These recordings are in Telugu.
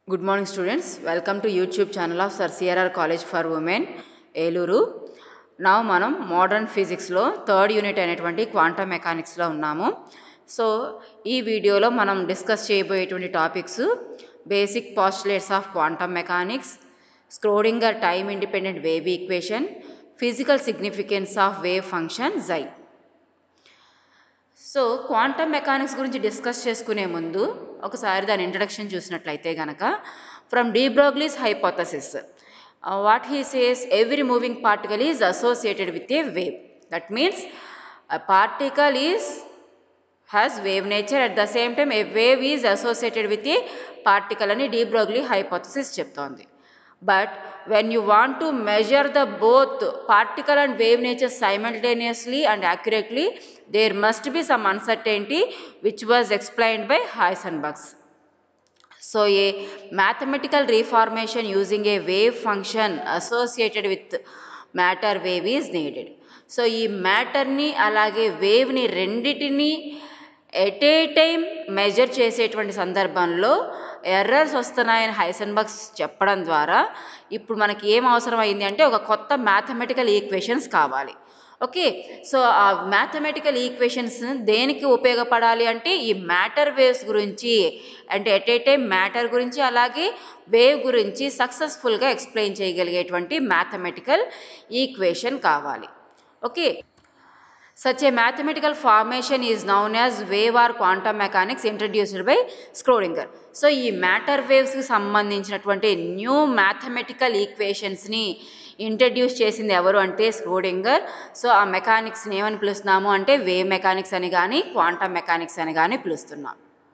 Good morning, students. Welcome to YouTube channel of Sir CRR College for Women, Eluru నా మనం మోడర్న్ ఫిజిక్స్లో థర్డ్ యూనిట్ అయినటువంటి క్వాంటమ్ మెకానిక్స్లో ఉన్నాము సో ఈ వీడియోలో మనం డిస్కస్ చేయబోయేటువంటి topics basic postulates of quantum mechanics Schrodinger time independent wave equation physical significance of wave function జై సో క్వాంటమ్ మెకానిక్స్ గురించి డిస్కస్ చేసుకునే ముందు ఒకసారి దాని ఇంట్రడక్షన్ చూసినట్లయితే కనుక from de Broglie's hypothesis what he says every moving particle is associated with a wave that means particle is has wave nature at the same time A wave is associated with a particle అని డీబ్రోగ్లీ హైపోథసిస్ చెప్తోంది but when you want to measure the both particle and wave nature simultaneously and accurately there must be some uncertainty which was explained by Heisenberg's so a mathematical reformation using a wave function associated with matter wave is needed so ఈ మ్యాటర్ని అలాగే వేవ్ని రెండిటిని ఎట్ ఏ టైం మెజర్ చేసేటువంటి సందర్భంలో ఎర్రర్స్ వస్తున్నాయని హైసన్బర్గ్స్ చెప్పడం ద్వారా ఇప్పుడు మనకి ఏం అవసరం అయింది అంటే ఒక కొత్త మ్యాథమెటికల్ ఈక్వేషన్స్ కావాలి ఓకే సో ఆ మ్యాథమెటికల్ ఈక్వేషన్స్ దేనికి ఉపయోగపడాలి అంటే ఈ మ్యాటర్ వేవ్స్ గురించి అంటే ఎట్ ఏ టైం మ్యాటర్ గురించి అలాగే వేవ్ గురించి సక్సెస్ఫుల్గా ఎక్స్ప్లెయిన్ చేయగలిగేటువంటి మ్యాథమెటికల్ ఈక్వేషన్ కావాలి okay such a mathematical formation is known as wave or quantum mechanics introduced by Schrodinger so ఈ మ్యాటర్ వేవ్స్కి సంబంధించినటువంటి న్యూ మ్యాథమెటికల్ ఈక్వేషన్స్ని ఇంట్రడ్యూస్ చేసింది ఎవరు అంటే స్క్రోడింగర్ సో ఆ మెకానిక్స్ని ఏమని పిలుస్తున్నాము అంటే వేవ్ మెకానిక్స్ అని కానీ క్వాంటమ్ మెకానిక్స్ అని కానీ పిలుస్తున్నాం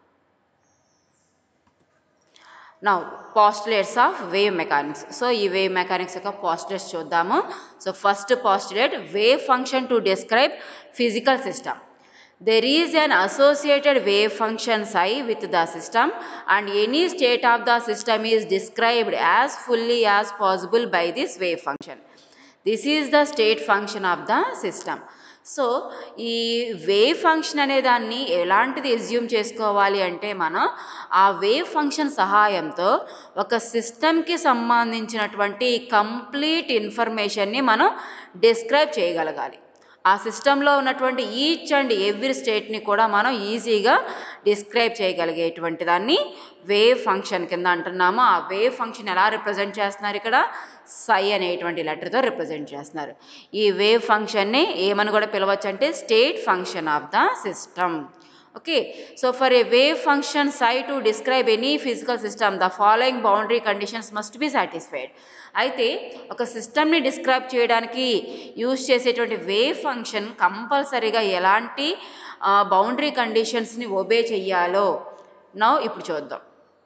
now postulates of wave mechanics so ఈ వేవ్ మెకానిక్స్ యొక్క పాస్టులేట్స్ చూద్దాము so first postulate wave function to describe physical system there is an associated wave function psi with the system and any state of the system is described as fully as possible by this wave function this is the state function of the system so ఈ వేవ్ ఫంక్షన్ అనే దాన్ని ఎలాంటిది ఎజ్యూమ్ చేసుకోవాలి అంటే మనం ఆ వేవ్ ఫంక్షన్ సహాయంతో ఒక సిస్టమ్కి సంబంధించినటువంటి కంప్లీట్ ఇన్ఫర్మేషన్ని మనం డిస్క్రైబ్ చేయగలగాలి ఆ సిస్టంలో ఉన్నటువంటి ఈచ్ అండ్ ఎవ్రీ స్టేట్ని కూడా మనం ఈజీగా డిస్క్రైబ్ చేయగలిగేటువంటి దాన్ని వేవ్ ఫంక్షన్ కింద అంటున్నాము ఆ వేవ్ ఫంక్షన్ ఎలా రిప్రజెంట్ చేస్తున్నారు ఇక్కడ సై అనేటువంటి లెటర్తో రిప్రజెంట్ చేస్తున్నారు ఈ వేవ్ ఫంక్షన్ని ఏమని కూడా పిలవచ్చు అంటే state function of the system okay so for a wave function psi to describe any physical system the following boundary conditions must be satisfied అయితే ఒక సిస్టమ్ని డిస్క్రైబ్ చేయడానికి యూజ్ చేసేటువంటి వేవ్ ఫంక్షన్ కంపల్సరీగా ఎలాంటి బౌండరీ కండిషన్స్ని ఒబే చెయ్యాలో నౌ ఇప్పుడు చూద్దాం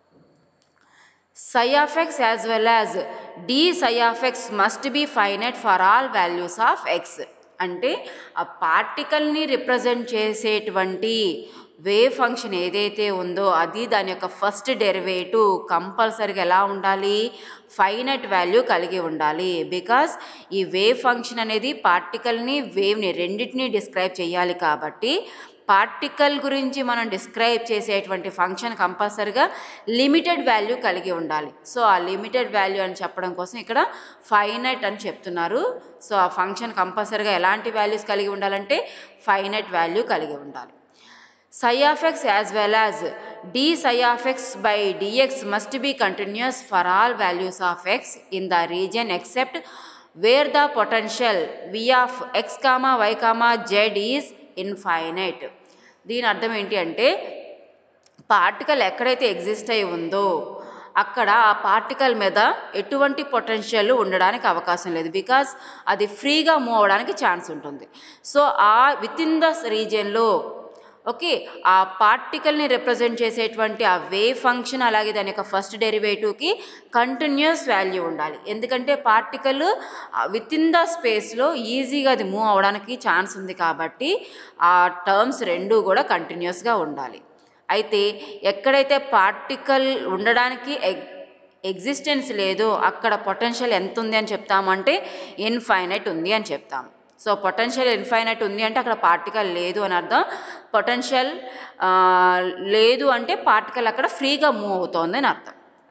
psi of x as well as d psi of x must be finite for all values of x అంటే ఆ పార్టికల్ని రిప్రజెంట్ చేసేటువంటి వేవ్ ఫంక్షన్ ఏదైతే ఉందో అది దాని యొక్క ఫస్ట్ డెరివేటివ్ కంపల్సరీగా ఎలా ఉండాలి ఫైనట్ వాల్యూ కలిగి ఉండాలి బికాస్ ఈ వేవ్ ఫంక్షన్ అనేది పార్టికల్ని వేవ్ని రెండింటినీ డిస్క్రైబ్ చేయాలి కాబట్టి పార్టికల్ గురించి మనం డిస్క్రైబ్ చేసేటువంటి ఫంక్షన్ కంపల్సరిగా లిమిటెడ్ వాల్యూ కలిగి ఉండాలి సో ఆ లిమిటెడ్ వాల్యూ అని చెప్పడం కోసం ఇక్కడ ఫైనట్ అని చెప్తున్నారు సో ఆ ఫంక్షన్ కంపల్సరిగా ఎలాంటి వాల్యూస్ కలిగి ఉండాలంటే ఫైనట్ వాల్యూ కలిగి ఉండాలి psi of x as well as d psi of x by dx must be continuous for all values of x in the region except where the potential v of x comma y comma z is infinite దీని అర్థం ఏంటి అంటే పార్టికల్ ఎక్కడైతే ఎగ్జిస్ట్ అయి ఉందో అక్కడ ఆ పార్టికల్ మీద ఎటువంటి పొటెన్షియల్ ఉండడానికి అవకాశం లేదు బికాస్ అది ఫ్రీగా మూవ్ అవ్వడానికి ఛాన్స్ ఉంటుంది సో ఆ విత్ ఇన్ ద రీజియన్లో ఓకే ఆ పార్టికల్ని రిప్రజెంట్ చేసేటువంటి ఆ వేవ్ ఫంక్షన్ అలాగే దాని యొక్క ఫస్ట్ డెరివేటివ్కి కంటిన్యూస్ వాల్యూ ఉండాలి ఎందుకంటే పార్టికల్ విత్ ఇన్ ద స్పేస్లో ఈజీగా అది మూవ్ అవడానికి ఛాన్స్ ఉంది కాబట్టి ఆ టర్మ్స్ రెండు కూడా కంటిన్యూస్గా ఉండాలి అయితే ఎక్కడైతే పార్టికల్ ఉండడానికి ఎగ్ ఎగ్జిస్టెన్స్ లేదో అక్కడ పొటెన్షియల్ ఎంత ఉంది అని చెప్తామంటే ఇన్ఫైనైట్ ఉంది అని చెప్తాము సో పొటెన్షియల్ ఇన్ఫైనైట్ ఉంది అంటే అక్కడ పార్టికల్ లేదు అని అర్థం పొటెన్షియల్ లేదు అంటే పార్టికల్ అక్కడ ఫ్రీగా మూవ్ అవుతోంది అని అర్థం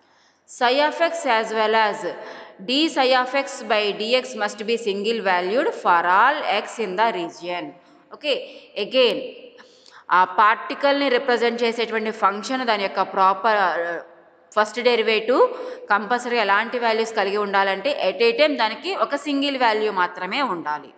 psi of x as well as d psi of x by dx must be single valued for all x in the region okay again ఆ పార్టికల్ని రిప్రజెంట్ చేసేటువంటి ఫంక్షన్ దాని యొక్క ప్రాపర్ ఫస్ట్ డెరివేటివ్ కంపల్సరీ ఎలాంటి వాల్యూస్ కలిగి ఉండాలంటే ఎట్ ఏ టైం దానికి ఒక సింగిల్ వాల్యూ మాత్రమే ఉండాలి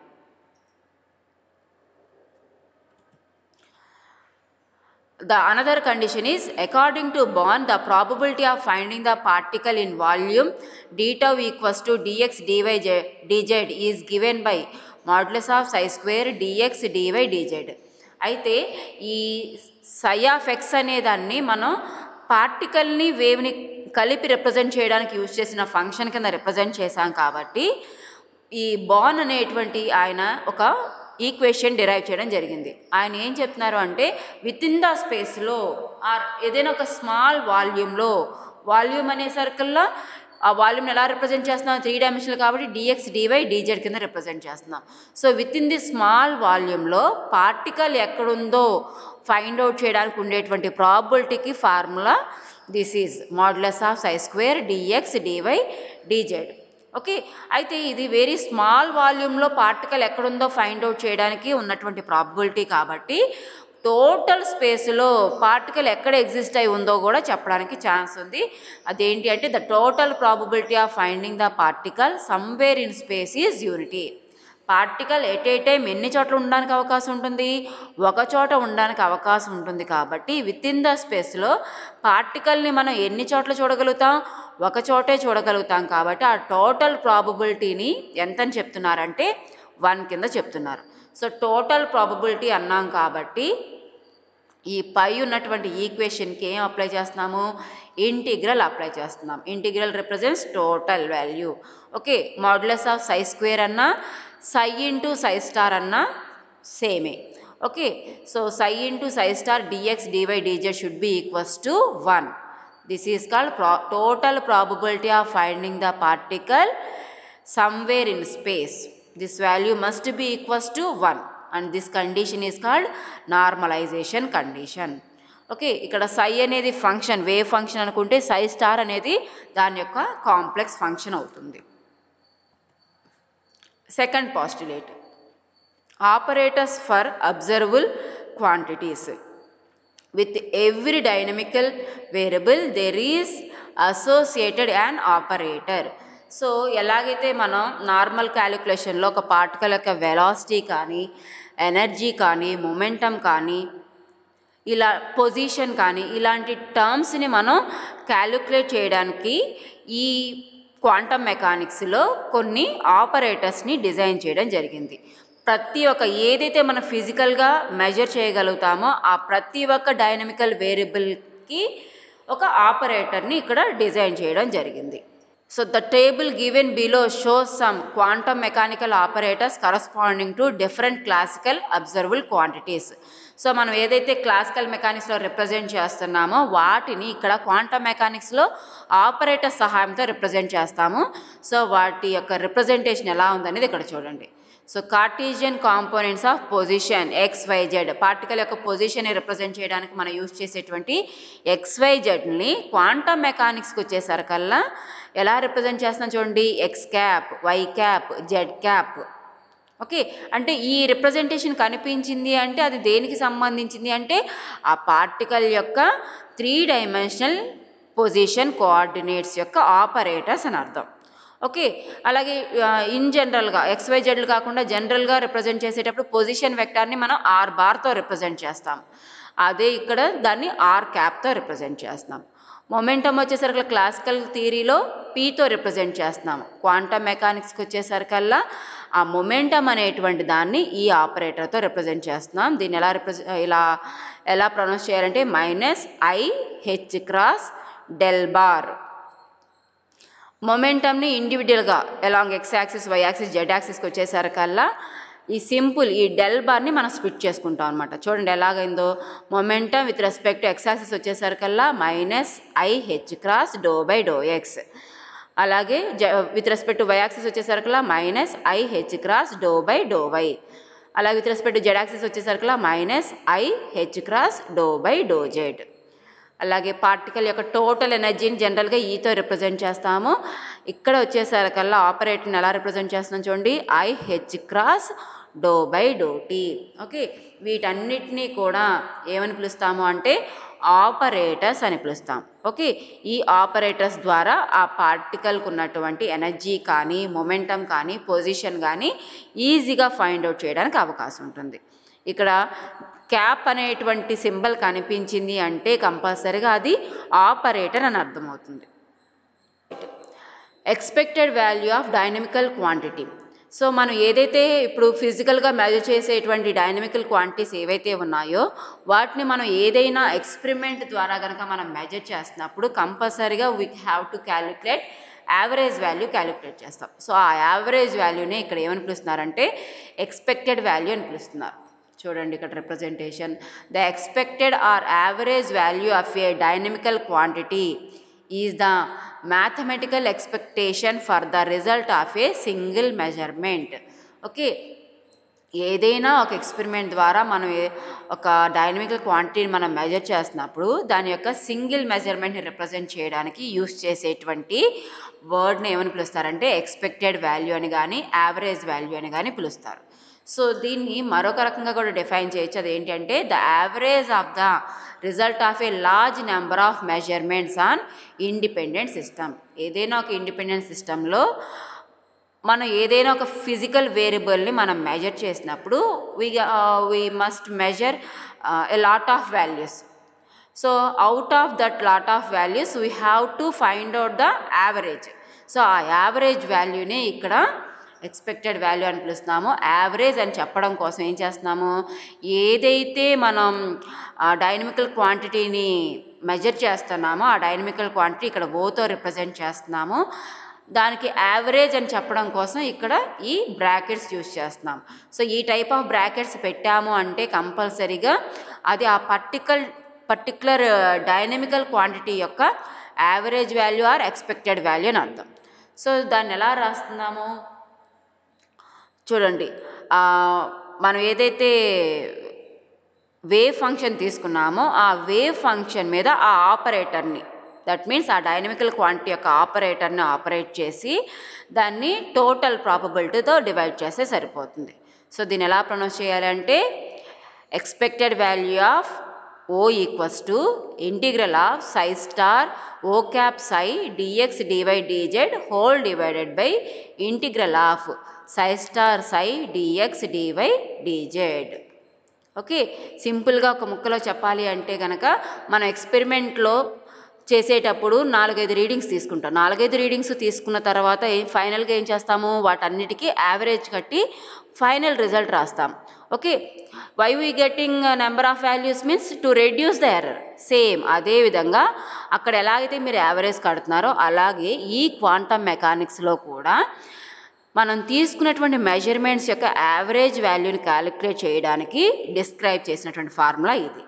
The another condition is according to Born, the probability of finding the particle in volume d tau equals to dx dy j- dz is given by modulus of psi square dx dy dz. అయితే ఈ సై ఆఫ్ ఎక్స్ అనే దాన్ని మనం పార్టికల్ని వేవ్ని కలిపి రిప్రజెంట్ చేయడానికి యూజ్ చేసిన ఫంక్షన్ కింద రిప్రజెంట్ చేశాం కాబట్టి ఈ బాన్ అనేటువంటి ఆయన ఒక ఈక్వేషన్ డిరైవ్ చేయడం జరిగింది ఆయన ఏం చెప్తున్నారు అంటే విత్ ఇన్ ద స్పేస్లో ఆర్ ఏదైనా ఒక స్మాల్ వాల్యూమ్లో వాల్యూమ్ అనే సర్కిల్లో ఆ వాల్యూమ్ని ఎలా రిప్రజెంట్ చేస్తున్నాం త్రీ డైమెన్షనల్ కాబట్టి డిఎక్స్ డివై డీజెడ్ కింద రిప్రజెంట్ చేస్తున్నాం so within the small వాల్యూమ్లో పార్టికల్ ఎక్కడుందో ఫైండ్ అవుట్ చేయడానికి ఉండేటువంటి ప్రాబిలిటీకి formula this is modulus of psi square dx d y d z okay అయితే ఇది వెరీ స్మాల్ వాల్యూమ్లో పార్టికల్ ఎక్కడుందో ఫైండ్ అవుట్ చేయడానికి ఉన్నటువంటి ప్రాబిలిటీ కాబట్టి టోటల్ స్పేస్లో పార్టికల్ ఎక్కడ ఎగ్జిస్ట్ అయి ఉందో కూడా చెప్పడానికి ఛాన్స్ ఉంది అదేంటి అంటే the total probability of finding the particle somewhere in space is unity particle at a time ఎన్ని చోట్ల ఉండడానికి అవకాశం ఉంటుంది ఒక చోట ఉండడానికి అవకాశం ఉంటుంది కాబట్టి విత్ ఇన్ ద స్పేస్లో పార్టికల్ని మనం ఎన్ని చోట్ల చూడగలుగుతాం ఒక చోటే చూడగలుగుతాం కాబట్టి ఆ టోటల్ ప్రాబబిలిటీని ఎంతని చెప్తున్నారంటే వన్ కింద చెప్తున్నారు సో టోటల్ ప్రాబబిలిటీ అన్నాం కాబట్టి ఈ పై ఉన్నటువంటి ఈక్వేషన్కి ఏం అప్లై చేస్తున్నాము ఇంటిగ్రల్ అప్లై చేస్తున్నాం integral represents total value okay modulus of psi square అన్నా సై ఇంటూ సై స్టార్ అన్నా సేమే okay so psi into psi star d x d y d z should be equals to one this is called ప్రా total probability of finding the particle somewhere in space this value must be equals to 1 and this condition is called normalization condition okay ఇక్కడ సై అనేది ఫంక్షన్ వేవ్ ఫంక్షన్ అనుకుంటే సై స్టార్ అనేది దాని యొక్క కాంప్లెక్స్ ఫంక్షన్ అవుతుంది second postulate operators for observable quantities with every dynamical variable there is associated an operator so ఎలాగైతే మనం నార్మల్ క్యాలిక్యులేషన్లో ఒక పార్టికల్ యొక్క వెలాసిటీ కానీ ఎనర్జీ కానీ మొమెంటం కానీ ఇలా పొజిషన్ కానీ ఇలాంటి టర్మ్స్ని మనం క్యాలిక్యులేట్ చేయడానికి ఈ క్వాంటమ్ మెకానిక్స్లో కొన్ని ఆపరేటర్స్ని డిజైన్ చేయడం జరిగింది ప్రతి ఒక్క ఏదైతే మనం ఫిజికల్గా మెజర్ చేయగలుగుతామో ఆ ప్రతి ఒక్క డైనమికల్ వేరియబుల్కి ఒక ఆపరేటర్ని ఇక్కడ డిజైన్ చేయడం జరిగింది so the table given below shows some quantum mechanical operators corresponding to different classical observable quantities so మనం ఏదైతే క్లాసికల్ మెకానిక్స్లో రిప్రజెంట్ చేస్తున్నామో వాటిని ఇక్కడ క్వాంటమ్ మెకానిక్స్లో ఆపరేటర్ సహాయంతో రిప్రజెంట్ చేస్తాము సో వాటి యొక్క రిప్రజెంటేషన్ ఎలా ఉందనేది ఇక్కడ చూడండి so Cartesian components of position x y z particle యొక్క పొజిషన్ని రిప్రజెంట్ చేయడానికి మనం యూజ్ చేసేటువంటి ఎక్స్వైజెడ్ని క్వాంటమ్ మెకానిక్స్కి వచ్చేసరికల్లా ఎలా రిప్రజెంట్ చేస్తున్నాం చూడండి x cap y cap z cap okay అంటే ఈ రిప్రజెంటేషన్ కనిపించింది అంటే అది దేనికి సంబంధించింది అంటే ఆ పార్టికల్ యొక్క త్రీ డైమెన్షనల్ పొజిషన్ కోఆర్డినేట్స్ యొక్క ఆపరేటర్స్ అని అర్థం ఓకే అలాగే ఇన్ జనరల్గా ఎక్స్వైజెడ్లు కాకుండా జనరల్గా రిప్రజెంట్ చేసేటప్పుడు పొజిషన్ వెక్టార్ని మనం ఆర్ బార్తో రిప్రజెంట్ చేస్తాం అదే ఇక్కడ దాన్ని ఆర్ క్యాప్తో రిప్రజెంట్ చేస్తాం మొమెంటం వచ్చేసరికి క్లాసికల్ థియరీలో పీతో రిప్రజెంట్ చేస్తున్నాము క్వాంటమ్ మెకానిక్స్కి వచ్చేసరికల్లా ఆ మొమెంటం అనేటువంటి దాన్ని ఈ ఆపరేటర్తో రిప్రజెంట్ చేస్తున్నాం దీన్ని ఎలా రిప్రజె ఇలా ఎలా ప్రొనౌన్స్ చేయాలంటే minus i h cross del bar మొమెంటమ్ని ఇండివిజువల్గా along x axis y axis z యాక్సిస్కి వచ్చేసరికల్లా ఈ సింపుల్ ఈ డెల్ బార్ని మనం స్ప్లిట్ చేసుకుంటాం అనమాట చూడండి ఎలాగైందో momentum with respect x axis వచ్చేసరికల్లా minus i h cross do by do x అలాగే జ విత్ రెస్పెక్ట్ వై యాక్సిస్ వచ్చేసరికల్లా minus i h cross do by do y అలాగే విత్ రెస్పెక్ట్ జెడ్ యాక్సిస్ వచ్చేసరికల్లా minus i h cross do by do z అలాగే పార్టికల్ యొక్క టోటల్ ఎనర్జీని జనరల్గా ఈతో రిప్రజెంట్ చేస్తాము ఇక్కడ వచ్చేసరికల్లా ఆపరేటర్ని ఎలా రిప్రజెంట్ చేస్తున్నాం చూడండి i h cross do by do t okay వీటన్నిటినీ కూడా ఏమని పిలుస్తాము అంటే ఆపరేటర్స్ అని పిలుస్తాం ఓకే ఈ ఆపరేటర్స్ ద్వారా ఆ పార్టికల్కి ఉన్నటువంటి ఎనర్జీ కానీ మొమెంటం కానీ పొజిషన్ కానీ ఈజీగా ఫైండ్ అవుట్ చేయడానికి అవకాశం ఉంటుంది ఇక్కడ క్యాప్ అనేటువంటి సింబల్ కనిపించింది అంటే కంపల్సరీగా అది ఆపరేటర్ అని అర్థమవుతుంది expected value of dynamical quantity so మనం ఏదైతే ఇప్పుడు ఫిజికల్గా మెజర్ చేసేటువంటి డైనమికల్ క్వాంటిటీస్ ఏవైతే ఉన్నాయో వాటిని మనం ఏదైనా ఎక్స్పెరిమెంట్ ద్వారా కనుక మనం మెజర్ చేస్తున్నప్పుడు కంపల్సరీగా we have to calculate average value calculate చేస్తాం సో ఆ యావరేజ్ వాల్యూని ఇక్కడ ఏమని పిలుస్తున్నారంటే ఎక్స్పెక్టెడ్ వాల్యూ అని పిలుస్తున్నారు చూడండి ఇక్కడ representation the expected or average value of a dynamical quantity is the mathematical expectation for the result of a single measurement okay ఏదైనా ఒక ఎక్స్పెరిమెంట్ ద్వారా మనం ఏ- ఒక డైనమికల్ క్వాంటిటీని మనం మెజర్ చేస్తున్నప్పుడు దాని యొక్క సింగిల్ మెజర్మెంట్ని రిప్రజెంట్ చేయడానికి యూస్ చేసేటువంటి వర్డ్ని ఏమని పిలుస్తారంటే ఎక్స్పెక్టెడ్ వాల్యూ అని కానీ యావరేజ్ వాల్యూ అని కానీ పిలుస్తారు సో దీన్ని మరొక రకంగా కూడా డిఫైన్ చేయొచ్చు అదేంటంటే the average of the result of a large number of measurements on independent system ఏదైనా ఒక ఇండిపెండెంట్ సిస్టంలో మనం ఏదైనా ఒక ఫిజికల్ వేరియబుల్ని మనం మెజర్ చేసినప్పుడు we we must measure a lot of values so out of that lot of values we have to find out the average so ఆ యావరేజ్ వాల్యూని ఇక్కడ ఎక్స్పెక్టెడ్ వాల్యూ అని పిలుస్తున్నాము యావరేజ్ అని చెప్పడం కోసం ఏం చేస్తున్నాము ఏదైతే మనం డైనమికల్ క్వాంటిటీని మెజర్ చేస్తున్నామో ఆ డైనమికల్ క్వాంటిటీ ఇక్కడ ఓతో రిప్రజెంట్ చేస్తున్నాము దానికి యావరేజ్ అని చెప్పడం కోసం ఇక్కడ ఈ బ్రాకెట్స్ యూస్ చేస్తున్నాం సో ఈ టైప్ ఆఫ్ బ్రాకెట్స్ పెట్టాము అంటే కంపల్సరీగా అది ఆ పర్టికల్ పర్టికులర్ డైనమికల్ క్వాంటిటీ యొక్క average value or expected value అని అర్థం సో దాన్ని ఎలా రాస్తున్నాము చూడండి ఆ, మనం ఏదైతే వేవ్ ఫంక్షన్ తీసుకున్నామో ఆ వేవ్ ఫంక్షన్ మీద ఆ ఆపరేటర్ని దట్ మీన్స్ ఆ డైనమికల్ క్వాంటిటీ యొక్క ఆపరేటర్ని ఆపరేట్ చేసి దాన్ని టోటల్ ప్రాబబిలిటీతో డివైడ్ చేస్తే సరిపోతుంది సో దీన్ని ఎలా ప్రొనౌన్స్ చేయాలంటే expected value of O equals to integral of psi star O cap psi dx dy dz whole divided by integral of psi star psi dx dy dz okay సింపుల్గా ఒక ముక్కలో చెప్పాలి అంటే కనుక మనం ఎక్స్పెరిమెంట్లో చేసేటప్పుడు నాలుగైదు రీడింగ్స్ తీసుకుంటాం నాలుగైదు రీడింగ్స్ తీసుకున్న తర్వాత ఏం ఫైనల్గా ఏం చేస్తాము వాటన్నిటికీ యావరేజ్ కట్టి ఫైనల్ రిజల్ట్ రాస్తాం okay why we getting number of values means to reduce the error same అదే విధంగా అక్కడ ఎలాగైతే మీరు యావరేజ్ కడుతున్నారో అలాగే ఈ క్వాంటమ్ మెకానిక్స్లో కూడా మనం తీసుకున్నటువంటి మెజర్మెంట్స్ యొక్క యావరేజ్ వాల్యూని క్యాలిక్యులేట్ చేయడానికి డిస్క్రైబ్ చేసినటువంటి ఫార్ములా ఇది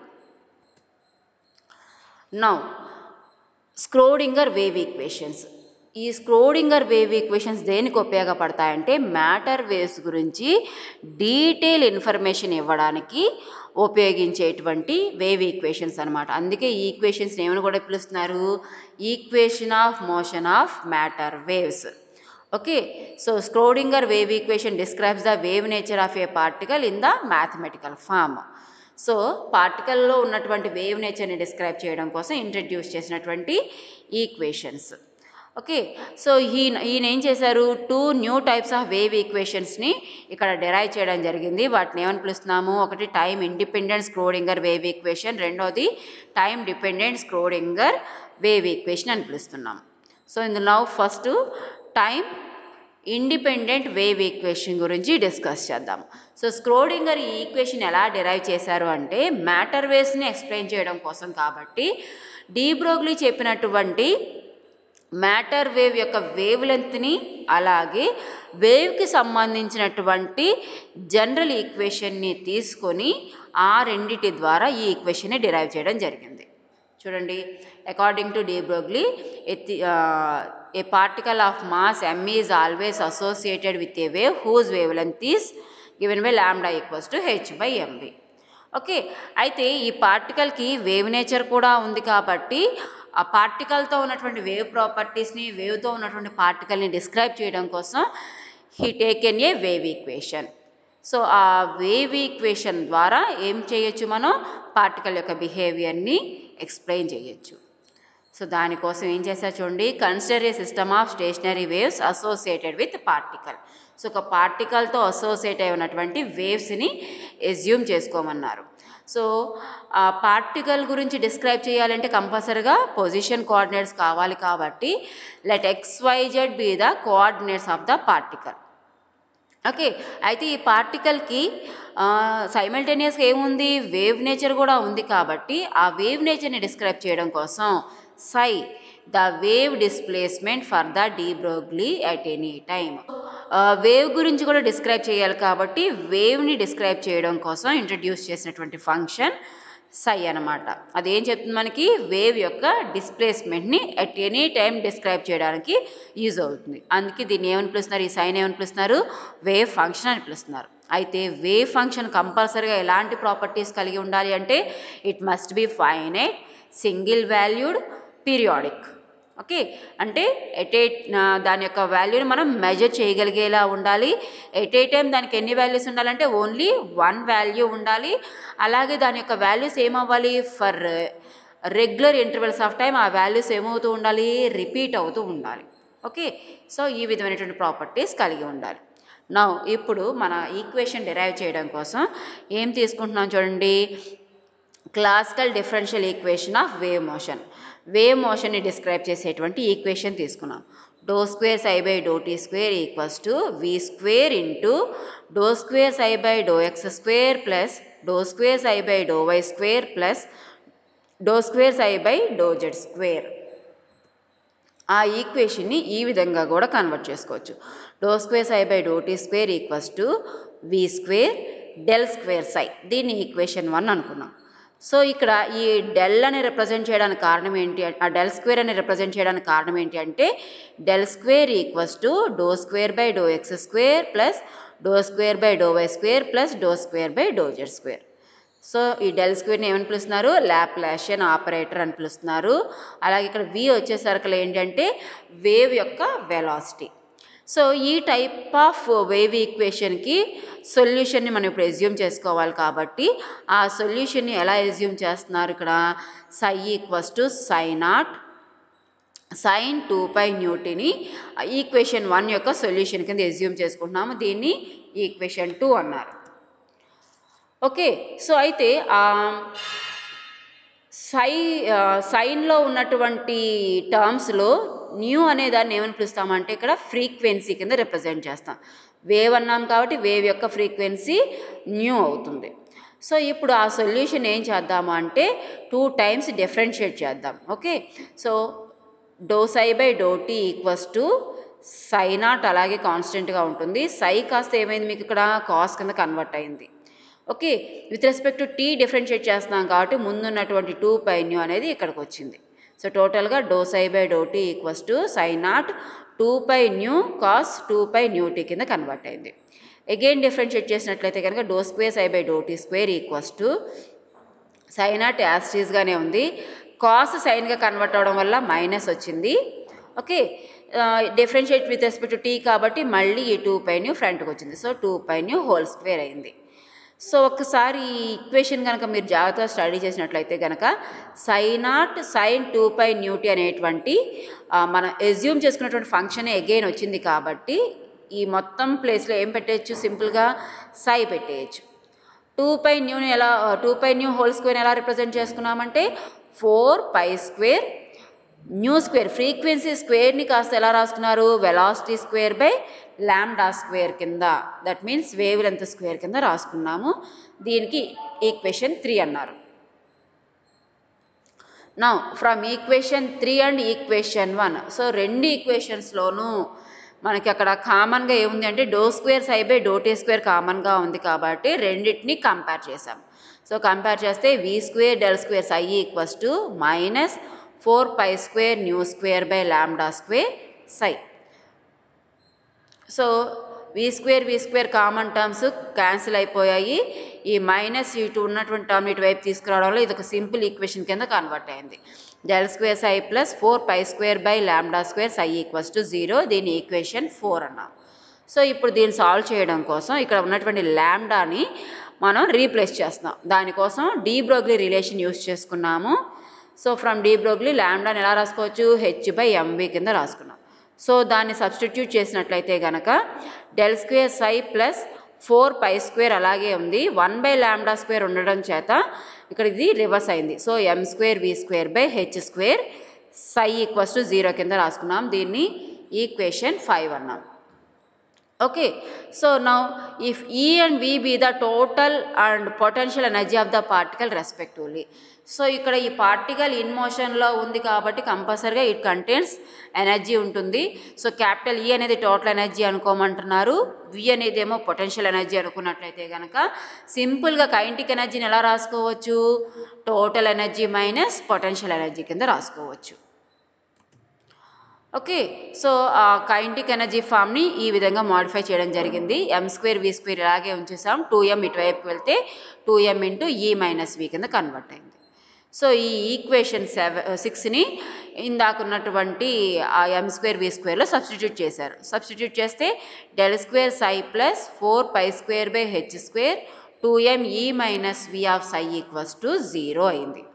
నౌ స్క్రోడింగర్ వేవ్ ఈక్వేషన్స్ ఈ స్క్రోడింగర్ వేవ్ ఈక్వేషన్స్ దేనికి ఉపయోగపడతాయంటే మ్యాటర్ వేవ్స్ గురించి డీటెయిల్ ఇన్ఫర్మేషన్ ఇవ్వడానికి ఉపయోగించేటువంటి వేవ్ ఈక్వేషన్స్ అనమాట అందుకే ఈ ఈక్వేషన్స్ ఏమని కూడా పిలుస్తున్నారు equation of motion of matter waves okay so Schrodinger wave equation describes the wave nature of a particle in the mathematical form so పార్టికల్లో ఉన్నటువంటి వేవ్ నేచర్ని డిస్క్రైబ్ చేయడం కోసం ఇంట్రడ్యూస్ చేసినటువంటి ఈక్వేషన్స్ ఓకే సో ఈయన ఈయన ఏం చేశారు two new types of wave ఈక్వేషన్స్ని ఇక్కడ డెరైవ్ చేయడం జరిగింది వాటిని ఏమని పిలుస్తున్నాము ఒకటి time independent Schrodinger wave equation రెండోది time dependent Schrodinger wave equation అని పిలుస్తున్నాం సో ఇందులో first time independent wave equation గురించి డిస్కస్ చేద్దాం సో స్క్రోడింగర్ ఈ ఈక్వేషన్ ఎలా డిరైవ్ చేశారు అంటే మ్యాటర్ వేవ్స్ని ఎక్స్ప్లెయిన్ చేయడం కోసం కాబట్టి డీబ్రోగ్లీ చెప్పినటువంటి మ్యాటర్ వేవ్ యొక్క వేవ్ లెంత్ని అలాగే వేవ్కి సంబంధించినటువంటి జనరల్ ఈక్వేషన్ని తీసుకొని ఆ రెండిటి ద్వారా ఈ ఈక్వేషన్ని డిరైవ్ చేయడం జరిగింది చూడండి అకార్డింగ్ టు డీబ్రోగ్లీ ఎత్తి a particle of mass m is always associated with a wave whose wavelength is given by lambda equals to h by mv okay అయితే ఈ పార్టికల్కి వేవ్ నేచర్ కూడా ఉంది కాబట్టి ఆ పార్టికల్తో ఉన్నటువంటి వేవ్ ప్రాపర్టీస్ని వేవ్తో ఉన్నటువంటి పార్టికల్ని డిస్క్రైబ్ చేయడం కోసం he taken a wave equation so ఆ వేవ్ ఈక్వేషన్ ద్వారా ఏం చేయొచ్చు మనం పార్టికల్ యొక్క బిహేవియర్ని ఎక్స్ప్లెయిన్ చేయొచ్చు సో దానికోసం ఏం చేశారు చూడండి consider a system of stationary waves associated with particle so ఒక పార్టికల్తో అసోసియేట్ అయి ఉన్నటువంటి వేవ్స్ని ఎజ్యూమ్ చేసుకోమన్నారు సో ఆ పార్టికల్ గురించి డిస్క్రైబ్ చేయాలంటే కంపల్సరీగా పొజిషన్ కోఆర్డినేట్స్ కావాలి కాబట్టి let x y z be the coordinates of the particle okay అయితే ఈ పార్టికల్కి సైమల్టేనియస్గా ఏముంది వేవ్ నేచర్ కూడా ఉంది కాబట్టి ఆ వేవ్ నేచర్ని డిస్క్రైబ్ చేయడం కోసం psi the wave displacement for the de Broglie at any time wave గురించి కూడా డిస్క్రైబ్ చేయాలి కాబట్టి వేవ్ని డిస్క్రైబ్ చేయడం కోసం ఇంట్రడ్యూస్ చేసినటువంటి ఫంక్షన్ సై అనమాట అదేం చెప్తుంది మనకి వేవ్ యొక్క డిస్ప్లేస్మెంట్ని అట్ ఎనీ టైం డిస్క్రైబ్ చేయడానికి యూజ్ అవుతుంది అందుకే దీన్ని ఏమని పిలుస్తున్నారు ఈ సైన్ ఏమని పిలుస్తున్నారు వేవ్ ఫంక్షన్ అని పిలుస్తున్నారు అయితే వేవ్ ఫంక్షన్ కంపల్సరీగా ఎలాంటి ప్రాపర్టీస్ కలిగి ఉండాలి అంటే it must be finite single valued periodic okay అంటే ఎట్ ఏ దాని యొక్క వాల్యూని మనం మెజర్ చేయగలిగేలా ఉండాలి ఎట్ ఏ టైం దానికి ఎన్ని వాల్యూస్ ఉండాలంటే ఓన్లీ వన్ వాల్యూ ఉండాలి అలాగే దాని యొక్క వాల్యూస్ ఏమవ్వాలి for regular intervals of time ఆ వాల్యూస్ ఏమవుతూ ఉండాలి రిపీట్ అవుతూ ఉండాలి ఓకే సో ఈ విధమైనటువంటి ప్రాపర్టీస్ కలిగి ఉండాలి నా ఇప్పుడు మన ఈక్వేషన్ డిరైవ్ చేయడం కోసం ఏం తీసుకుంటున్నాం చూడండి classical differential equation of wave motion wave మోషన్ని డిస్క్రైబ్ చేసేటువంటి ఈక్వేషన్ తీసుకున్నాం do square psi by do t square equals to v square into do square psi by do x square plus do square psi by do y square plus do square psi by do z square ఆ ఈక్వేషన్ని ఈ విధంగా కూడా కన్వర్ట్ చేసుకోవచ్చు do square psi by do t square equals to v square del square psi దీన్ని ఈక్వేషన్ వన్ అనుకున్నాం సో ఇక్కడ ఈ డెల్ అని రిప్రజెంట్ చేయడానికి కారణం ఏంటి అం- ఆ డెల్ స్క్వేర్ అని రిప్రజెంట్ చేయడానికి కారణం ఏంటి అంటే del square equals to do square by do x square plus do square by do y square plus do square by do z square so ఈ డెల్ స్క్వేర్ని ఏమని పిలుస్తున్నారు ల్యాప్లాషియన్ ఆపరేటర్ అని పిలుస్తున్నారు అలాగే ఇక్కడ వి వచ్చేసరికి ఏంటంటే వేవ్ యొక్క వెలాసిటీ సో ఈ టైప్ ఆఫ్ వేవ్ ఈక్వేషన్కి సొల్యూషన్ని మనం ఇప్పుడు ఎజ్యూమ్ చేసుకోవాలి కాబట్టి ఆ సొల్యూషన్ని ఎలా ఎజ్యూమ్ చేస్తున్నారు ఇక్కడ psi equals to psi naught sine two pi న్యూటీని ఈక్వేషన్ వన్ యొక్క సొల్యూషన్ కింద ఎజ్యూమ్ చేసుకుంటున్నాము దీన్ని ఈక్వేషన్ టూ అన్నారు ఓకే సో అయితే ఆ, సై ఆ, సైన్లో ఉన్నటువంటి టర్మ్స్లో న్యూ అనే దాన్ని ఏమని పిలుస్తామంటే ఇక్కడ ఫ్రీక్వెన్సీ కింద రిప్రజెంట్ చేస్తాం వేవ్ అన్నాం కాబట్టి వేవ్ యొక్క ఫ్రీక్వెన్సీ న్యూ అవుతుంది సో ఇప్పుడు ఆ సొల్యూషన్ ఏం చేద్దాము అంటే టూ టైమ్స్ డిఫరెన్షియేట్ చేద్దాం okay so do psi by do t equals to psi naught అలాగే కాన్స్టెంట్గా ఉంటుంది సై కాస్త ఏమైంది మీకు ఇక్కడ కాస్ కింద కన్వర్ట్ అయింది okay with respect to t differentiate చేస్తున్నాం కాబట్టి ముందున్నటువంటి టూ పై న్యూ అనేది ఇక్కడికి వచ్చింది సో టోటల్గా do psi by do t equals to psi naught two pi nu cos two pi nu t కింద కన్వర్ట్ అయింది అగైన్ డిఫరెన్షియేట్ చేసినట్లయితే కనుక do square psi by do t square equals to psi naught యాస్టీస్గానే ఉంది కాస్ సైన్గా కన్వర్ట్ అవడం వల్ల మైనస్ వచ్చింది okay differentiate with respect to t కాబట్టి మళ్ళీ ఈ టూ పై న్యూ ఫ్రంట్కి వచ్చింది so two pi nu whole square అయింది సో ఒక్కసారి ఈ ఈక్వేషన్ కనుక మీరు జాగ్రత్తగా స్టడీ చేసినట్లయితే కనుక సైనాట్ సైన్ టూ పై న్యూటీ అనేటువంటి ఆ, మనం ఎజ్యూమ్ చేసుకున్నటువంటి ఫంక్షన్ అగైన్ వచ్చింది కాబట్టి ఈ మొత్తం ప్లేస్లో ఏం పెట్టేయచ్చు సింపుల్గా సై పెట్టేయచ్చు టూ పై న్యూని ఎలా two pi nu whole square ఎలా రిప్రజెంట్ చేసుకున్నామంటే four pi square nu square frequency స్క్వేర్ని కాస్త ఎలా రాసుకున్నారు velocity square by lambda square కింద that means wavelength square కింద రాసుకున్నాము దీనికి ఈక్వేషన్ త్రీ అన్నారు నా from equation three and equation one so రెండు ఈక్వేషన్స్లోనూ మనకి అక్కడ కామన్గా ఏముంది అంటే do square psi by do t square కామన్గా ఉంది కాబట్టి రెండింటిని కంపేర్ చేసాం సో కంపేర్ చేస్తే వి square del square psi equals to minus four pi square nu square by lambda square psi so v square v square common terms cancel అయిపోయాయి ఈ మైనస్ ఇటు ఉన్నటువంటి టర్మ్ ఇటువైపు తీసుకురావడం వల్ల ఇది ఒక సింపుల్ ఈక్వేషన్ కింద కన్వర్ట్ అయింది del square psi plus four pi square by lambda square psi equals to zero దీని ఈక్వేషన్ ఫోర్ అన్నాం సో ఇప్పుడు దీన్ని సాల్వ్ చేయడం కోసం ఇక్కడ ఉన్నటువంటి ల్యాండాని మనం రీప్లేస్ చేస్తున్నాం దానికోసం డీ బ్రోగ్లీ రిలేషన్ యూస్ చేసుకున్నాము సో ఫ్రమ్ డీ బ్రోగ్లీ ల్యాండాని ఎలా రాసుకోవచ్చు హెచ్ బై ఎంవి కింద రాసుకున్నాం సో దాన్ని సబ్స్టిట్యూట్ చేసినట్లయితే గనక del square psi plus four pi square అలాగే ఉంది వన్ బై ల్యాండా స్క్వేర్ ఉండడం చేత ఇక్కడ ఇది రివర్స్ అయింది so m square v square by h square psi equals to zero కింద రాసుకున్నాం దీన్ని ఈక్వేషన్ ఫైవ్ అన్నాం okay so now if e and v be the total and potential energy of the particle respectively so ఇక్కడ ఈ పార్టికల్ ఇన్ మోషన్లో ఉంది కాబట్టి కంపల్సరిగా ఇట్ కంటైన్స్ ఎనర్జీ ఉంటుంది సో క్యాపిటల్ ఈ అనేది టోటల్ ఎనర్జీ అనుకోమంటున్నారు వి అనేది ఏమో పొటెన్షియల్ ఎనర్జీ అనుకున్నట్లయితే కనుక సింపుల్గా కైంటిక్ ఎనర్జీని ఎలా రాసుకోవచ్చు total energy minus potential energy కింద రాసుకోవచ్చు ఓకే సో ఆ కైంటిక్ ఎనర్జీ ఫామ్ని ఈ విధంగా మాడిఫై చేయడం జరిగింది ఎం స్క్వేర్ వి స్క్వేర్ ఇలాగే ఉంచేసాం టూ ఎం ఇటువైపుకి వెళ్తే two m into E minus V కింద కన్వర్ట్ అయింది సో ఈ ఈక్వేషన్ సెవెన్ సిక్స్ని ఇందాక ఉన్నటువంటి ఆ ఎం స్క్వేర్ వి స్క్వేర్లో సబ్స్టిట్యూట్ చేశారు సబ్స్టిట్యూట్ చేస్తే del square psi plus four pi square by h square two m E minus V of psi equals to zero అయింది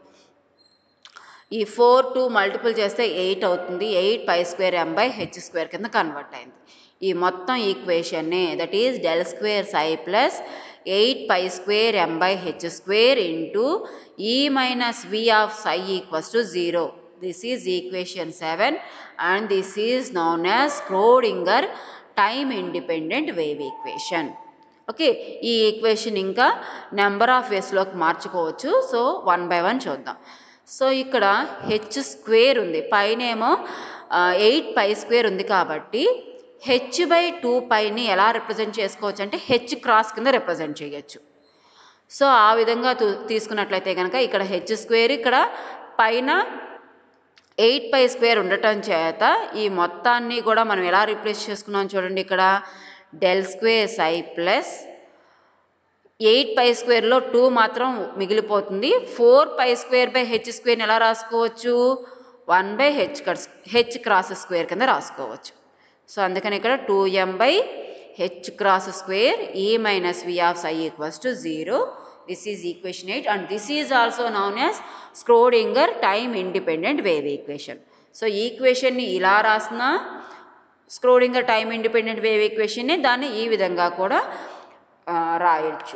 ఈ ఫోర్ టూ మల్టిపుల్ చేస్తే ఎయిట్ అవుతుంది eight pi square m by h square కింద కన్వర్ట్ అయింది ఈ మొత్తం ఈక్వేషన్నే that is del square psi plus eight pi square m by h square into E minus V of psi equals to zero this is equation seven and this is known as Schrodinger time independent wave equation okay ఈ ఈక్వేషన్ ఇంకా నెంబర్ ఆఫ్ వేస్లోకి మార్చుకోవచ్చు సో వన్ బై వన్ చూద్దాం సో ఇక్కడ హెచ్ స్క్వేర్ ఉంది పైన ఏమో ఎయిట్ పై స్క్వేర్ ఉంది కాబట్టి హెచ్ బై టూ పైని ఎలా రిప్రజెంట్ చేసుకోవచ్చు అంటే హెచ్ క్రాస్ కింద రిప్రజెంట్ చేయొచ్చు సో ఆ విధంగా తూ- తీసుకున్నట్లయితే కనుక ఇక్కడ హెచ్ స్క్వేర్ ఇక్కడ పైన ఎయిట్ పై స్క్వేర్ ఉండటం చేత ఈ మొత్తాన్ని కూడా మనం ఎలా రీప్లేస్ చేసుకున్నాం చూడండి ఇక్కడ del square psi plus eight pi స్క్వేర్లో టూ మాత్రం మిగిలిపోతుంది four pi square by h స్క్వేర్ని ఎలా రాసుకోవచ్చు one by h h cross square కింద రాసుకోవచ్చు సో అందుకని ఇక్కడ two m by H cross square E minus V of psi equals to zero this is equation eight and this is also known as Schrodinger time independent wave equation so ఈక్వేషన్ని ఇలా రాసిన స్క్రోడింగర్ టైమ్ ఇండిపెండెంట్ వేవ్ ఈక్వేషన్ని దాన్ని ఈ విధంగా కూడా ఆ, రాయొచ్చు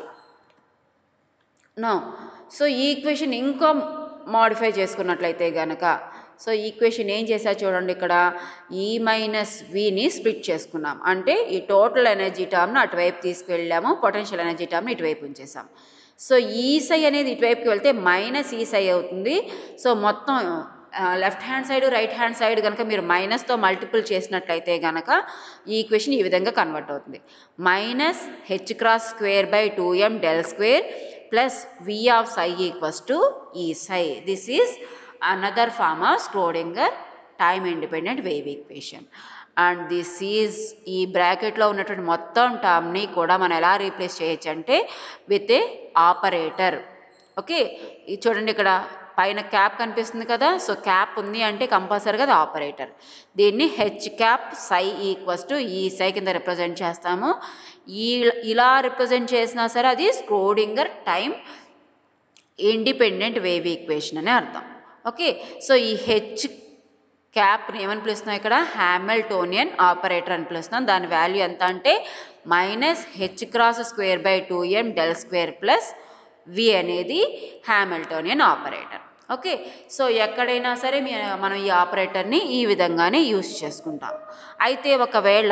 నో సో ఈ ఈక్వేషన్ ఇంకా మాడిఫై చేసుకున్నట్లయితే గనక సో ఈక్వేషన్ ఏం చేసా చూడండి ఇక్కడ ఈ మైనస్ విని స్ప్లిట్ చేసుకున్నాం అంటే ఈ టోటల్ ఎనర్జీ టర్మ్ను అటువైపు తీసుకువెళ్ళాము పొటెన్షియల్ ఎనర్జీ టర్మ్ని ఇటువైపు ఉంచేసాం సో ఈ సై అనేది ఇటువైపుకి వెళ్తే మైనస్ ఈ సై అవుతుంది సో మొత్తం left hand side right hand side కనుక మీరు మైనస్తో మల్టిపుల్ చేసినట్లయితే కనుక ఈ ఈక్వేషన్ ఈ విధంగా కన్వర్ట్ అవుతుంది minus H cross square by two M del square plus V of psi equals to E psi this is another form of Schrodinger time independent wave equation and this is ఈ బ్రాకెట్లో ఉన్నటువంటి మొత్తం టర్మ్ని కూడా మనం ఎలా రీప్లేస్ చేయొచ్చు అంటే విత్ ఏ ఆపరేటర్ ఓకే ఇది చూడండి ఇక్కడ పైన క్యాప్ కనిపిస్తుంది కదా సో క్యాప్ ఉంది అంటే కంపల్సరీగా అది ఆపరేటర్ దీన్ని H cap psi equals to E psi కింద రిప్రజెంట్ చేస్తాము ఈ ఇలా రిప్రజెంట్ చేసినా సరే అది Schrodinger time independent wave equation అని అర్థం ఓకే సో ఈ హెచ్ క్యాప్ని ఏమని పిలుస్తున్నాం ఇక్కడ హ్యామిల్టోనియన్ ఆపరేటర్ అని పిలుస్తున్నాం దాని వాల్యూ ఎంత అంటే minus H cross square by two M del square plus V అనేది హ్యామిల్టోనియన్ ఆపరేటర్ ఓకే సో ఎక్కడైనా సరే మీ- మనం ఈ ఆపరేటర్ని ఈ విధంగానే యూస్ చేసుకుంటాం అయితే ఒకవేళ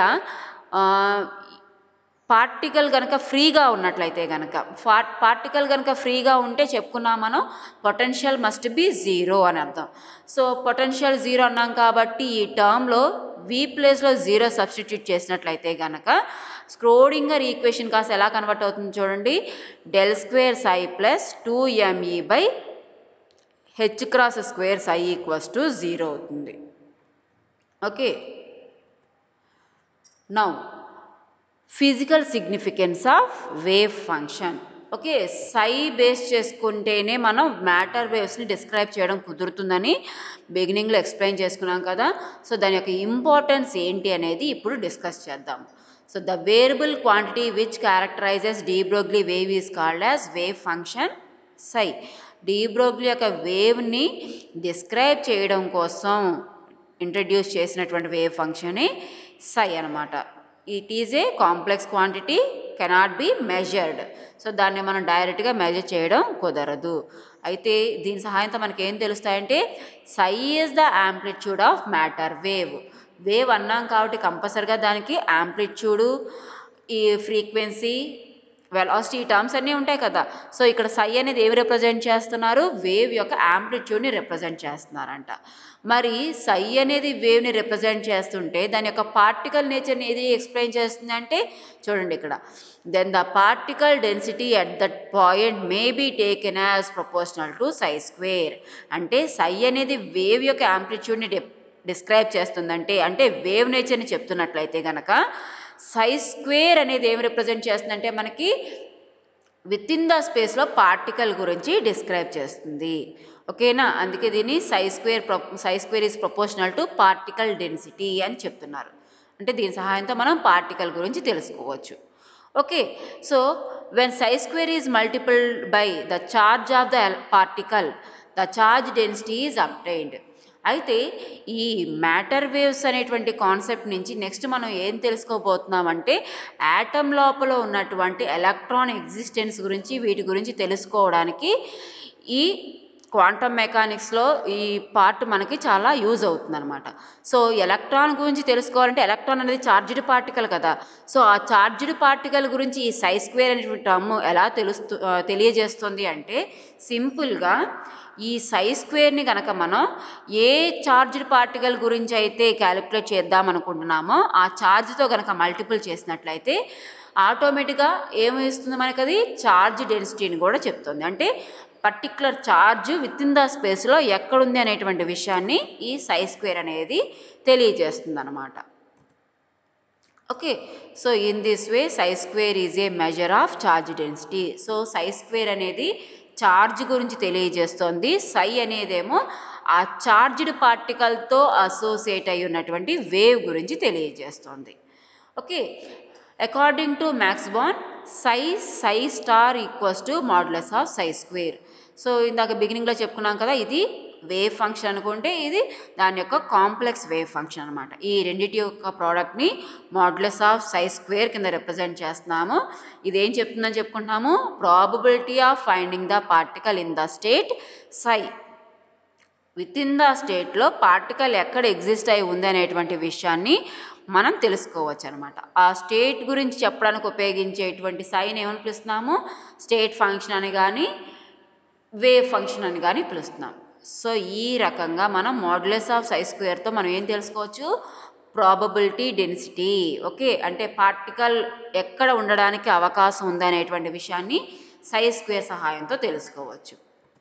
పార్టికల్ కనుక ఫ్రీగా ఉన్నట్లయితే కనుక పార్టికల్ కనుక ఫ్రీగా ఉంటే చెప్పుకున్నాం మనం పొటెన్షియల్ మస్ట్ బి జీరో అని అర్థం సో పొటెన్షియల్ జీరో అన్నాం కాబట్టి ఈ టర్మ్లో వి ప్లేస్లో జీరో సబ్స్టిట్యూట్ చేసినట్లయితే కనుక స్క్రోడింగర్ ఈక్వేషన్ కాస్త ఎలా కన్వర్ట్ అవుతుంది చూడండి del square psi plus two ME by H cross square psi equals to zero అవుతుంది okay now physical significance of wave function okay psi base చేసుకుంటేనే మనం మ్యాటర్ వేవ్స్ని డిస్క్రైబ్ చేయడం కుదురుతుందని బిగినింగ్లో ఎక్స్ప్లెయిన్ చేసుకున్నాం కదా సో దాని యొక్క ఇంపార్టెన్స్ ఏంటి అనేది ఇప్పుడు డిస్కస్ చేద్దాం so the variable quantity which characterizes de Broglie wave is called as wave function psi de Broglie యొక్క వేవ్ని డిస్క్రైబ్ చేయడం కోసం ఇంట్రడ్యూస్ చేసినటువంటి వేవ్ ఫంక్షనే సై అనమాట it is a complex quantity cannot be measured so దాన్ని మనం డైరెక్ట్గా మెజర్ చేయడం కుదరదు అయితే దీని సహాయంతో మనకి ఏం తెలుస్తాయంటే psi is the amplitude of matter wave wave అన్నాం కాబట్టి కంపల్సరిగా దానికి యాంప్లిట్యూడు ఈ ఫ్రీక్వెన్సీ వెలాసిటీ టర్మ్స్ అన్నీ ఉంటాయి కదా సో ఇక్కడ సై అనేది ఏమి రిప్రజెంట్ చేస్తున్నారు వేవ్ యొక్క యాంప్లిట్యూడ్ని రిప్రజెంట్ చేస్తున్నారంట మరి సై అనేది వేవ్ని రిప్రజెంట్ చేస్తుంటే దాని యొక్క పార్టికల్ నేచర్ని ఏది ఎక్స్ప్లెయిన్ చేస్తుంది అంటే చూడండి ఇక్కడ then the particle density at that point may be taken as proportional to psi square అంటే సై అనేది వేవ్ యొక్క యాంప్లిట్యూడ్ని డిస్క్రైబ్ చేస్తుందంటే అంటే వేవ్ నేచర్ని చెప్తున్నట్లయితే గనక సై స్క్వేర్ అనేది ఏమి రిప్రజెంట్ చేస్తుందంటే మనకి విత్ ఇన్ ద స్పేస్లో పార్టికల్ గురించి డిస్క్రైబ్ చేస్తుంది ఓకేనా అందుకే దీన్ని సై స్క్వేర్ ప్రొ psi square is proportional to particle density అని చెప్తున్నారు అంటే దీని సహాయంతో మనం పార్టికల్ గురించి తెలుసుకోవచ్చు okay so when psi square is multiple by the charge of the particle the charge density is obtained అయితే ఈ మ్యాటర్ వేవ్స్ అనేటువంటి కాన్సెప్ట్ నుంచి నెక్స్ట్ మనం ఏం తెలుసుకోబోతున్నామంటే యాటమ్ లోపల ఉన్నటువంటి ఎలక్ట్రాన్ ఎగ్జిస్టెన్స్ గురించి వీటి గురించి తెలుసుకోవడానికి ఈ క్వాంటమ్ మెకానిక్స్లో ఈ పార్ట్ మనకి చాలా యూజ్ అవుతుంది అనమాట సో ఎలక్ట్రాన్ గురించి తెలుసుకోవాలంటే ఎలక్ట్రాన్ అనేది చార్జ్డ్ పార్టికల్ కదా సో ఆ చార్జ్డ్ పార్టికల్ గురించి ఈ సై స్క్వేర్ అనేటువంటి టర్మ్ ఎలా తెలుస్తు తెలియజేస్తుంది అంటే సింపుల్గా ఈ సై స్క్వేర్ని కనుక మనం ఏ చార్జ్డ్ పార్టికల్ గురించి అయితే క్యాలిక్యులేట్ చేద్దాం అనుకుంటున్నామో ఆ ఛార్జ్తో కనుక మల్టిపుల్ చేసినట్లయితే ఆటోమేటిక్గా ఏమి ఇస్తుంది మనకి అది ఛార్జ్ డెన్సిటీని కూడా చెప్తుంది అంటే particular charge within the స్పేస్లో ఎక్కడుంది అనేటువంటి విషయాన్ని ఈ సై స్క్వేర్ అనేది తెలియజేస్తుంది అనమాట okay so in this way psi square is a measure of charge density so psi square అనేది ఛార్జ్ గురించి తెలియజేస్తోంది సై అనేదేమో ఆ చార్జ్డ్ పార్టికల్తో అసోసియేట్ అయి ఉన్నటువంటి వేవ్ గురించి తెలియజేస్తోంది okay according to Max Born psi psi star equals to modulus of psi square so ఇందాక బిగినింగ్లో చెప్పుకున్నాం కదా ఇది వేవ్ ఫంక్షన్ అనుకుంటే ఇది దాని యొక్క కాంప్లెక్స్ వేవ్ ఫంక్షన్ అనమాట ఈ రెండింటి యొక్క ప్రోడక్ట్ని మాడ్యులస్ ఆఫ్ సై స్క్వేర్ కింద రిప్రజెంట్ చేస్తున్నాము ఇదేం చెప్తుందని చెప్పుకుంటున్నాము probability of finding the particle in the state psi within the స్టేట్లో పార్టికల్ ఎక్కడ ఎగ్జిస్ట్ అయి ఉంది అనేటువంటి విషయాన్ని మనం తెలుసుకోవచ్చు అనమాట ఆ స్టేట్ గురించి చెప్పడానికి ఉపయోగించేటువంటి సైన్ ఏమని పిలుస్తున్నాము స్టేట్ ఫంక్షన్ అని కానీ వేవ్ ఫంక్షన్ అని కానీ పిలుస్తున్నాం సో ఈ రకంగా మనం మాడ్యులస్ ఆఫ్ సై స్క్వేర్తో మనం ఏం తెలుసుకోవచ్చు ప్రాబబిలిటీ డెన్సిటీ ఓకే అంటే పార్టికల్ ఎక్కడ ఉండడానికి అవకాశం ఉందనేటువంటి విషయాన్ని సై స్క్వేర్ సహాయంతో తెలుసుకోవచ్చు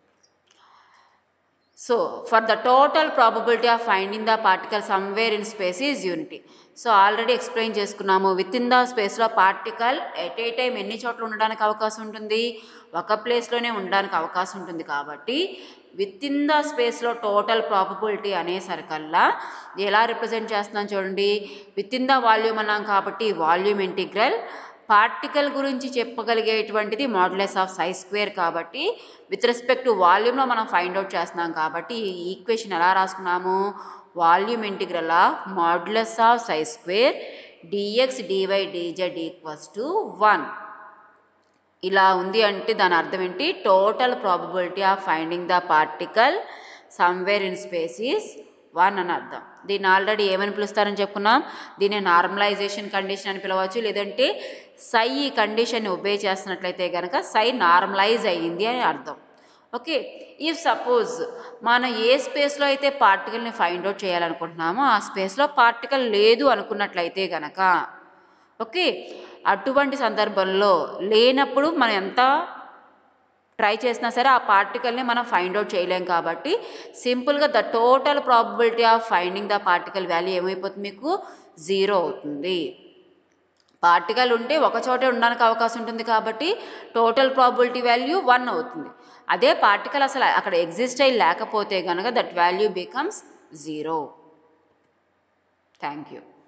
so for the total probability of finding the particle somewhere in space is unity so already explain చేసుకున్నాము విత్ ఇన్ ద స్పేస్లో పార్టికల్ ఎట్ ఏ టైం ఎన్ని చోట్ల ఉండడానికి అవకాశం ఉంటుంది ఒక ప్లేస్లోనే ఉండడానికి అవకాశం ఉంటుంది కాబట్టి విత్ ఇన్ ద స్పేస్లో టోటల్ ప్రాబబిలిటీ అనేసరికల్లా ఎలా రిప్రజెంట్ చేస్తున్నాం చూడండి విత్ ఇన్ ద వాల్యూమ్ అన్నాం కాబట్టి వాల్యూమ్ ఇంటిగ్రల్ పార్టికల్ గురించి చెప్పగలిగేటువంటిది మాడ్యులస్ ఆఫ్ సై స్క్వేర్ కాబట్టి విత్ రెస్పెక్ట్ టు వాల్యూమ్లో మనం ఫైండ్ అవుట్ చేస్తున్నాం కాబట్టి ఈ ఈక్వేషన్ ఎలా రాసుకున్నాము volume integral of modulus of psi square dx dy dz equals to one ఇలా ఉంది అంటే దాని అర్థం ఏంటి total probability of finding the particle somewhere in space is one అని అర్థం దీన్ని ఆల్రెడీ ఏమని పిలుస్తారని చెప్పుకున్నాం దీన్ని నార్మలైజేషన్ కండిషన్ అని పిలవచ్చు లేదంటే సై ఈ కండిషన్ని ఒబే చేస్తున్నట్లయితే కనుక సై నార్మలైజ్ అయ్యింది అని అర్థం ఓకే ఇఫ్ సపోజ్ మనం ఏ స్పేస్లో అయితే పార్టికల్ని ఫైండ్ అవుట్ చేయాలనుకుంటున్నామో ఆ స్పేస్లో పార్టికల్ లేదు అనుకున్నట్లయితే కనుక ఓకే అటువంటి సందర్భంలో లేనప్పుడు మనం ఎంత ట్రై చేసినా సరే ఆ పార్టికల్ని మనం ఫైండ్ అవుట్ చేయలేం కాబట్టి సింపుల్గా the total probability of finding the particle value ఏమైపోతుంది మీకు జీరో అవుతుంది పార్టికల్ ఉంటే ఒక చోటే ఉండడానికి అవకాశం ఉంటుంది కాబట్టి టోటల్ ప్రాబిలిటీ వాల్యూ వన్ అవుతుంది అదే పార్టికల్ అసలు అక్కడ ఎగ్జిస్ట్ అయి లేకపోతే కనుక that value becomes zero thank you